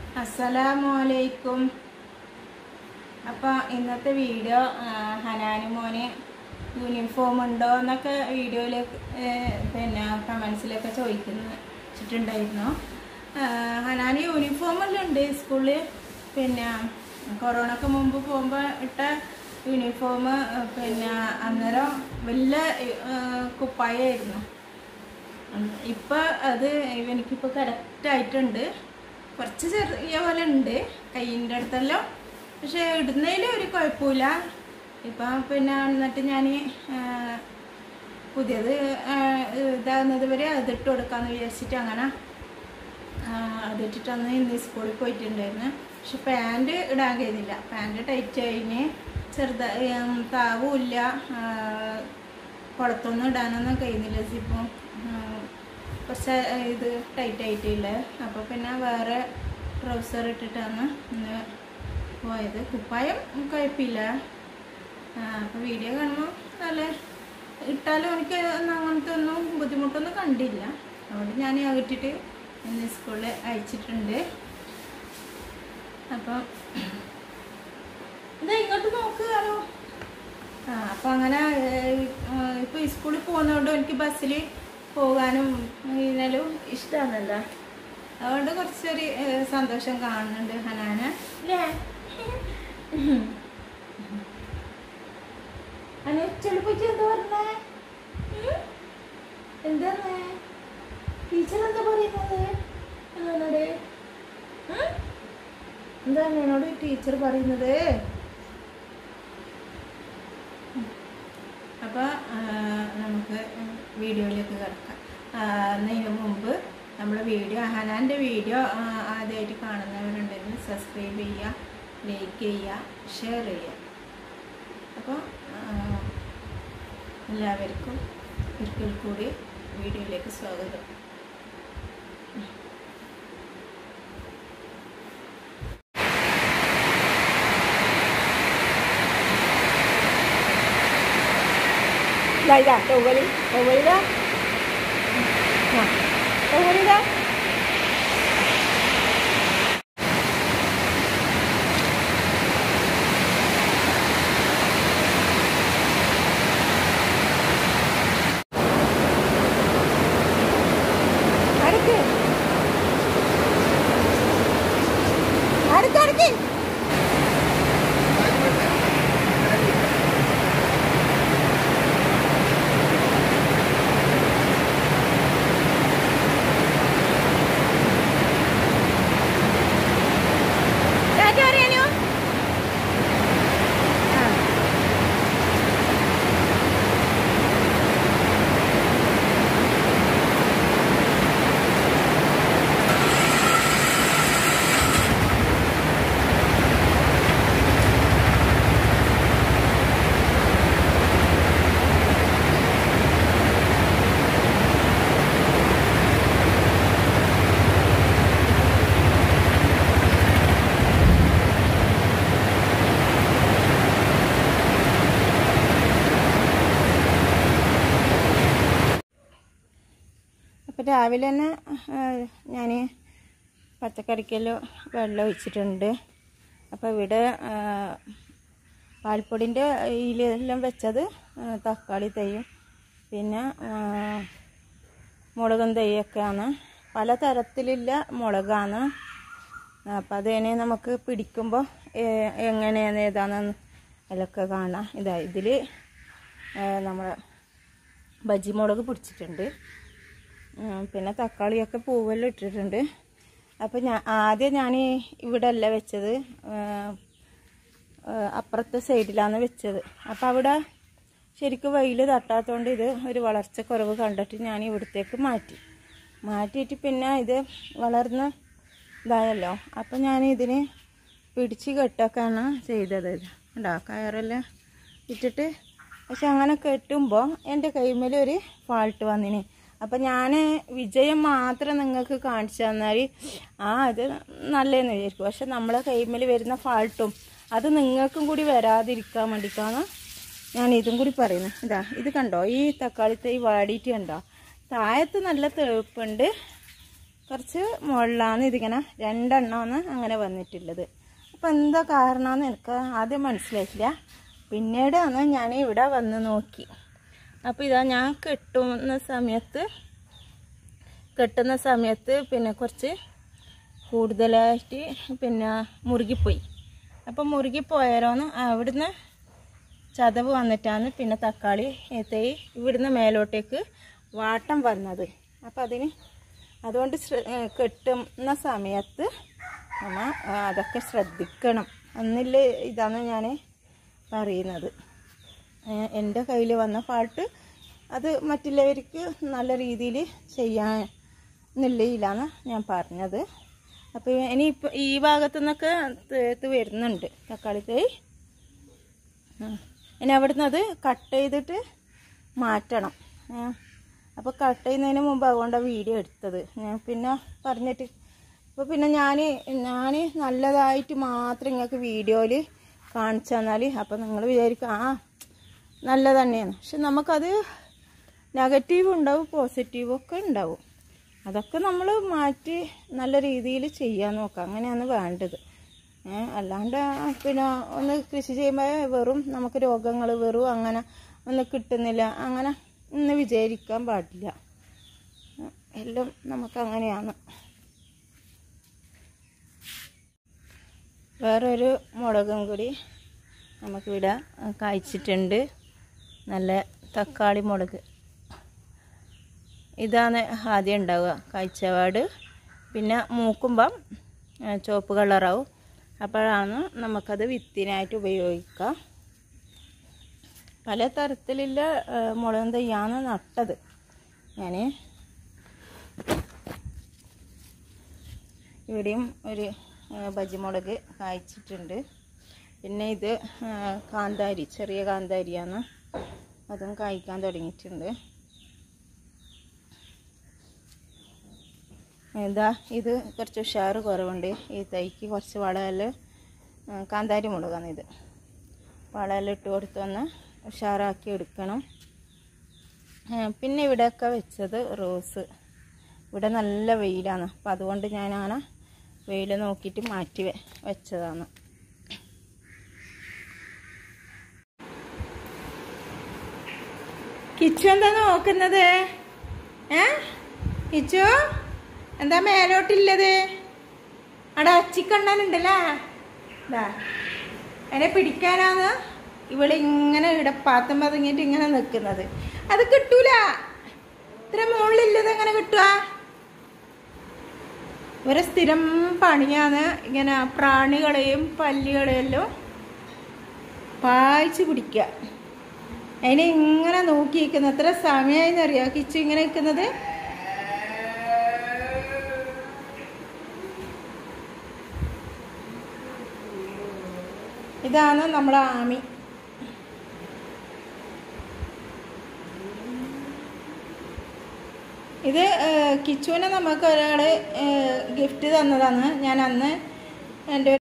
അസ്സലാമലൈക്കും അപ്പോൾ ഇന്നത്തെ വീഡിയോ ഹനാന് മോന് യൂണിഫോം ഉണ്ടോ എന്നൊക്കെ വീഡിയോയിൽ പിന്നെ കമൻസിലൊക്കെ ചോദിക്കുന്നിട്ടുണ്ടായിരുന്നു ഹനാന് യൂണിഫോം എല്ലാം ഉണ്ട് സ്കൂളിൽ പിന്നെ കൊറോണക്ക് മുമ്പ് പോകുമ്പോൾ ഇട്ട യൂണിഫോം പിന്നെ അന്നേരം വലിയ കുപ്പായായിരുന്നു ഇപ്പം അത് ഇവനിക്കിപ്പോൾ കറക്റ്റായിട്ടുണ്ട് കുറച്ച് ചെറിയ പോലെ ഉണ്ട് കയ്യിൻ്റെ അടുത്തെല്ലാം പക്ഷെ ഇടുന്നതിൽ ഒരു കുഴപ്പമില്ല ഇപ്പം പിന്നെ എന്നിട്ട് ഞാൻ പുതിയത് ആ, ഇതാകുന്നത് വരെ അതിട്ട് കൊടുക്കാമെന്ന് വിചാരിച്ചിട്ട് അങ്ങനെ ആ, അതിട്ടിട്ടന്ന് ഇന്ന് സ്കൂളിൽ പോയിട്ടുണ്ടായിരുന്നു പക്ഷെ പാൻറ് ഇടാൻ കഴിയുന്നില്ല പാൻറ് ടൈറ്റ് കഴിഞ്ഞ് ചെറുത ഉം, താവുമില്ല ആ, കുളത്തൊന്നും ഇടാനൊന്നും കഴിയുന്നില്ല സിപ്പം കുറച്ച് ഇത് ടൈറ്റ് ആയിട്ടില്ല അപ്പോൾ പിന്നെ വേറെ ട്രൗസർ ഇട്ടിട്ടാണ് ഇന്ന് പോയത് കുപ്പായം കുഴപ്പമില്ല അപ്പോൾ വീഡിയോ കാണുമ്പോൾ നല്ല ഇട്ടാലും എനിക്ക് ഒന്നും അങ്ങനത്തെ ഒന്നും ബുദ്ധിമുട്ടൊന്നും കണ്ടില്ല അതുകൊണ്ട് ഞാൻ അകറ്റിട്ട് ഇന്ന് സ്കൂളിൽ അയച്ചിട്ടുണ്ട് അപ്പം ഇതാ ഇങ്ങോട്ട് നോക്കുകയാണോ ആ അപ്പം അങ്ങനെ ഇപ്പോൾ സ്കൂളിൽ പോകുന്നതുകൊണ്ട് എനിക്ക് ബസ്സിൽ പോകാനും ഇതിനും ഇഷ്ടമാണല്ലോ അതുകൊണ്ട് കുറച്ചൊരു ഏഹ്, സന്തോഷം കാണുന്നുണ്ട് ഹനാന അല്ലേ അനു ചെളിപ്പറ്റി എന്താ പറഞ്ഞേ ഉം? എന്താന്ന് ടീച്ചർ എന്താ പറയുന്നത് എന്നോട് എന്താണ് എന്നോട് ടീച്ചർ പറയുന്നത് അപ്പോൾ നമുക്ക് വീഡിയോയിലേക്ക് കിടക്കാം അതിന് മുമ്പ് നമ്മൾ വീഡിയോ ഹനാൻ്റെ വീഡിയോ ആദ്യമായിട്ട് കാണുന്നവരുണ്ടെങ്കിൽ സബ്സ്ക്രൈബ് ചെയ്യുക ലൈക്ക് ചെയ്യുക ഷെയർ ചെയ്യുക അപ്പോൾ എല്ലാവർക്കും ഒരിക്കൽ കൂടി വീഡിയോയിലേക്ക് സ്വാഗതം ഇതാ ഇതാ ടൗവലി ടൗവലിതാ ആ ടൗവലിതാ അടുക്ക് അടുക്ക് അടുക്ക് ടാറ്റ പറയാനോ ആ അപ്പോൾ രാവിലെ തന്നെ ഞാൻ പച്ചക്കറിക്കെല്ലാം വെള്ളം ഒഴിച്ചിട്ടുണ്ട് അപ്പോൾ ഇവിടെ ആ, പാൽപ്പൊടിൻ്റെ ഇതിലെല്ലാം വെച്ചത് ആ, തക്കാളി തൈയും പിന്നെ ആ, മുളകും തൈയൊക്കെയാണ് പല തരത്തിലുള്ള മുളകാണ് അപ്പം അതിനെ നമുക്ക് പിടിക്കുമ്പോൾ എങ്ങനെയാണ് ഏതാണെന്ന് അതിലൊക്കെ കാണാം ഇതാ ഇതിൽ നമ്മൾ ബജി മുളക് പിടിച്ചിട്ടുണ്ട് ഉം, പിന്നെ തക്കാളിയൊക്കെ പൂവെല്ലാം ഇട്ടിട്ടുണ്ട് അപ്പോൾ ഞാൻ ആദ്യം ഞാൻ ഇവിടെ അല്ല വെച്ചത് ആ, ആ, അപ്പുറത്തെ സൈഡിലാണ് വെച്ചത് അപ്പോൾ അവിടെ ശരിക്കും വെയിൽ തട്ടാത്തതുകൊണ്ട് ഇത് ഒരു വളർച്ച കുറവ് കണ്ടിട്ട് ഞാൻ ഇവിടത്തേക്ക് മാറ്റി മാറ്റിയിട്ട് പിന്നെ ഇത് വളർന്ന് ഇതായല്ലോ അപ്പം ഞാൻ ഇതിന് പിടിച്ച് കെട്ടൊക്കെയാണ് ചെയ്തത് ഇത് ഉണ്ടോ കയറെല്ലാം ഇട്ടിട്ട് പക്ഷെ അങ്ങനെ കെട്ടുമ്പോൾ എൻ്റെ കൈമേൽ ഒരു ഫാൾട്ട് വന്നിന് അപ്പം ഞാൻ വിജയം മാത്രം നിങ്ങൾക്ക് കാണിച്ചു തന്നാൽ ആ ഇത് നല്ലതെന്ന് വിചാരിക്കും പക്ഷെ നമ്മളെ കൈമേൽ വരുന്ന ഫാൾട്ടും അത് നിങ്ങൾക്കും കൂടി വരാതിരിക്കാൻ വേണ്ടിയിട്ടാണ് ഞാൻ ഇതും കൂടി പറയുന്നത് ഇതാ ഇത് കണ്ടോ ഈ തക്കാളി തൈ വാടിയിട്ട് കണ്ടോ താഴത്ത് നല്ല തെളുപ്പുണ്ട് കുറച്ച് മുകളിലാണ് ഇതിങ്ങനെ രണ്ടെണ്ണമാണ് അങ്ങനെ വന്നിട്ടുള്ളത് അപ്പം എന്താ കാരണമെന്ന് എനിക്ക് ആദ്യം മനസ്സിലായിട്ടില്ല പിന്നീടാണ് ഞാൻ ഇവിടെ വന്ന് നോക്കി അപ്പോൾ ഇതാ ഞാൻ കെട്ടുന്ന സമയത്ത് കെട്ടുന്ന സമയത്ത് പിന്നെ കുറച്ച് കൂടുതലായിട്ട് പിന്നെ മുറുകിപ്പോയി അപ്പം മുറുകിപ്പോയാലോന്ന് അവിടുന്ന് ചതവ് വന്നിട്ടാണ് പിന്നെ തക്കാളി തൈ ഇവിടുന്ന് മേലോട്ടേക്ക് വാട്ടം വന്നത് അപ്പം അതിന് അതുകൊണ്ട് ശ്ര- ഏ, കെട്ടുന്ന സമയത്ത് നമ്മൾ അതൊക്കെ ശ്രദ്ധിക്കണം എന്നില്ല ഇതാണ് ഞാൻ പറയുന്നത് ഏ, എൻ്റെ കയ്യിൽ വന്ന പാട്ട് അത് മറ്റുള്ളവർക്ക് നല്ല രീതിയിൽ ചെയ്യാൻ നിലയിലാണ് ഞാൻ പറഞ്ഞത് അപ്പോൾ ഇനി ഇപ്പം ഈ ഭാഗത്തു നിന്നൊക്കെ തേത്ത് വരുന്നുണ്ട് തക്കാളി തൈ ഉം. ഇനി അവിടുന്ന് അത് കട്ട് ചെയ്തിട്ട് മാറ്റണം അപ്പോൾ കട്ട് ചെയ്യുന്നതിന് മുമ്പ് അതുകൊണ്ടാണ് വീഡിയോ എടുത്തത് ഞാൻ പിന്നെ പറഞ്ഞിട്ട് അപ്പോൾ പിന്നെ ഞാൻ ഞാൻ നല്ലതായിട്ട് മാത്രം നിങ്ങൾക്ക് വീഡിയോയിൽ കാണിച്ചു തന്നാൽ അപ്പോൾ നിങ്ങൾ വിചാരിക്കും ആ നല്ലത് തന്നെയാണ് പക്ഷെ നമുക്കത് നെഗറ്റീവ് ഉണ്ടാവും പോസിറ്റീവും ഒക്കെ ഉണ്ടാവും അതൊക്കെ നമ്മൾ മാറ്റി നല്ല രീതിയിൽ ചെയ്യാൻ നോക്കാം അങ്ങനെയാണ് വേണ്ടത് ഏ, അല്ലാണ്ട് ആ, പിന്നെ ഒന്ന് കൃഷി ചെയ്യുമ്പോൾ വെറും നമുക്ക് രോഗങ്ങൾ വെറും അങ്ങനെ ഒന്നും കിട്ടുന്നില്ല അങ്ങനെ ഒന്ന് വിചാരിക്കാൻ പാടില്ല ഏ, എല്ലാം നമുക്ക് അങ്ങനെയാണ് വേറൊരു മുളകും കൂടി നമുക്കിവിടെ കായ്ച്ചിട്ടുണ്ട് നല്ല തക്കാളി മുളക് ഇതാണ് ആദ്യം ഉണ്ടാവുക കാഴ്ചപാട് പിന്നെ മൂക്കുമ്പം ആ, ചുവപ്പ് കളറാവും അപ്പോഴാണ് നമുക്കത് വിത്തിനായിട്ട് ഉപയോഗിക്കാം പല തരത്തിലുള്ള ആ, മുളകും തയ്യാണ് നട്ടത് ഞാൻ ഇവിടെയും ഒരു ആ, ബജിമുളക് കായ്ച്ചിട്ടുണ്ട് പിന്നെ ഇത് ആ, കാന്താരി ചെറിയ കാന്താരിയാണ് അതും കായ്ക്കാൻ തുടങ്ങിയിട്ടുണ്ട് എന്താ ഇത് കുറച്ച് ഉഷാറ് കുറവുണ്ട് ഈ തൈക്ക് കുറച്ച് വളമെല്ലാം ആ, കാന്താരി മുളകാണ് ഇത് വളമെല്ലാം ഇട്ട് കൊടുത്തൊന്ന് ഉഷാറാക്കി എടുക്കണം ആ, പിന്നെ ഇവിടെയൊക്കെ വെച്ചത് റോസ് ഇവിടെ നല്ല വെയിലാണ് അപ്പം അതുകൊണ്ട് ഞാൻ അങ്ങനെ വെയിൽ നോക്കിയിട്ട് മാറ്റി വെ- വെച്ചതാണ് കിച്ചു എന്താ നോക്കുന്നത് ഏ കിച്ചു എന്താ മേലോട്ടില്ലത് അവിടെ അച്ചിക്കണ്ണനുണ്ടല്ലേ ഇതാ എന്നെ പിടിക്കാനാണ് ഇവള് ഇങ്ങനെ ഇടപ്പാത്തം പതുങ്ങിയിട്ട് ഇങ്ങനെ നിൽക്കുന്നത് അത് കിട്ടൂല ഇത്ര മുകളിലില്ലത് എങ്ങനെ കിട്ടുക ഇവരെ സ്ഥിരം പണിയാണ് ഇങ്ങനെ പ്രാണികളെയും പല്ലികളെയെല്ലാം പായിച്ച് പിടിക്കുക അതിനെ ഇങ്ങനെ നോക്കിയിരിക്കുന്നത് എത്ര സമയമായിന്ന് അറിയാം കിച്ചു ഇങ്ങനെ നിൽക്കുന്നത് ഇതാണ് നമ്മളെ ആമി ഇത് ഏഹ്, കിച്ചുവിനെ നമുക്ക് ഒരാൾ ഗിഫ്റ്റ് തന്നതാണ് ഞാൻ അന്ന് എൻ്റെ